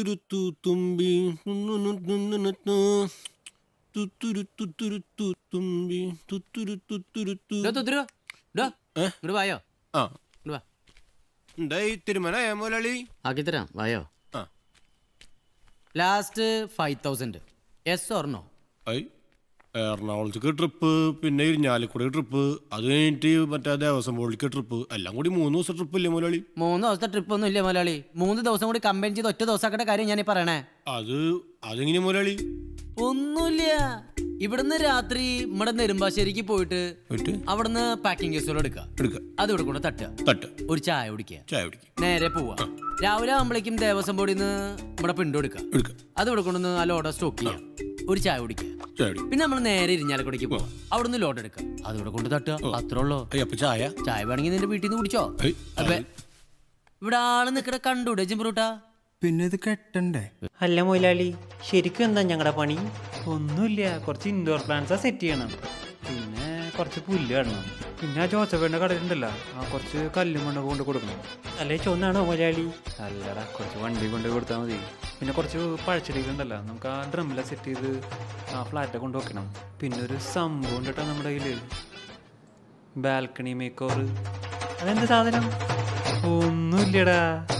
തുത്തുരുത്തു തുമ്പി തുന്നുനുന്നുന്നുന്നു. തുത്തുരുത്തുത്തുരുത്തു തുമ്പി തുത്തുരുത്തുത്തുരുത്തു. ഡോ, തുത്തുരു. ഡോ, ഏ? ഇങ്ങട് വായോ ആ ഇങ്ങട് വാ എന്തായി തിരുമലയ മുതലാളി ആക്കി തരാം വായോ ആ ലാസ്റ്റ് ഫൈവ് തൗസൻഡ് എസ് ഓർണോ ഐ എറണാകുളത്തേക്ക് ട്രിപ്പ് പിന്നെ ഇരിഞ്ഞാലക്കുടി ട്രിപ്പ് അത് കഴിഞ്ഞിട്ട് മറ്റേ ദേവസ്വം ബോർഡിലേക്ക് ട്രിപ്പ് എല്ലാം കൂടി മൂന്ന് ദിവസം ട്രിപ്പ് ഇല്ലേ മുതലാളി മൂന്ന് ദിവസത്തെ ട്രിപ്പ് ഒന്നും ഇല്ല മുതലാളി മൂന്ന് ദിവസം കൂടി കമ്പൈൻ ചെയ്ത് ഒറ്റ ദിവസമാക്കേണ്ട കാര്യം ഞാൻ പറയണേ അത് അതെങ്ങനെ മുതലാളി ഒന്നുമില്ല ഇവിടുന്ന് രാത്രി നമ്മുടെ നെടുമ്പാശ്ശേരിക്ക് പോയിട്ട് പോയിട്ട് അവിടുന്ന് പാക്കിംഗ് കേസുകൾ എടുക്കുക എടുക്ക അത് ഇവിടെ കൊണ്ട് തട്ടുക തട്ട് ഒരു ചായ കുടിക്കുക ചായ കുടിക്കുക നേരെ പോവാ രാവിലെ ആകുമ്പോഴേക്കും ദേവസ്വം ബോർഡിൽ നിന്ന് നമ്മുടെ പിണ്ടു എടുക്കുക എടുക്ക അത് ഇവിടെ കൊണ്ടുവന്ന് ആ ലോഡ് സ്റ്റോക്ക് ചെയ്യാം ഒരു ചായ കുടിക്കുക ചായ കുടിക്കുക പിന്നെ നമ്മൾ നേരെ ഇരിഞ്ഞാലക്കുടയ്ക്ക് പോവാം അവിടുന്ന് ലോഡ് എടുക്കുക അത് ഇവിടെ കൊണ്ട് തട്ടുക അത്രേ ഉള്ളൂ ഐ അപ്പൊ ചായ ചായ വേണമെങ്കിൽ നിന്റെ വീട്ടിൽ നിന്ന് കുടിച്ചോ ഐ, അതെ ഇവിടെ ആള് നിക്കടെ കണ്ടൂടെ ജിംബ്രൂട്ടാ പിന്നെ ഇത് കെട്ടണ്ടേ അല്ല മൊയിലാളി ശരിക്കും എന്താ ഞങ്ങളുടെ പണി ഒന്നുമില്ല കുറച്ച് ഇൻഡോർ പ്ലാന്റ്സാ സെറ്റ് ചെയ്യണം പിന്നെ കുറച്ച് പുല്ല് ഇടണം പിന്നെ ആ ജോസഫേന്റെ കടയിലുണ്ടല്ലോ ആ കുറച്ച് കല്ലും മണ്ണൊക്കെ കൊണ്ട് കൊടുക്കണം അല്ലേ ചൊന്നാണോ മൊയിലാളി അല്ലടാ കുറച്ച് വണ്ടി കൊണ്ട് കൊടുത്താൽ മതി പിന്നെ കുറച്ച് പഴച്ചെടികളുണ്ടല്ലോ നമുക്ക് ആ ഡ്രമ്മിലെ സെറ്റ് ചെയ്ത് ആ ഫ്ലാറ്റ് കൊണ്ട് വെക്കണം പിന്നെ ഒരു സംഭവം ഉണ്ട് കേട്ടോ നമ്മുടെ കയ്യിൽ ബാൽക്കണി മേക്ക് ഓവർ അതെന്ത് സാധനം ഒന്നുമില്ലടാ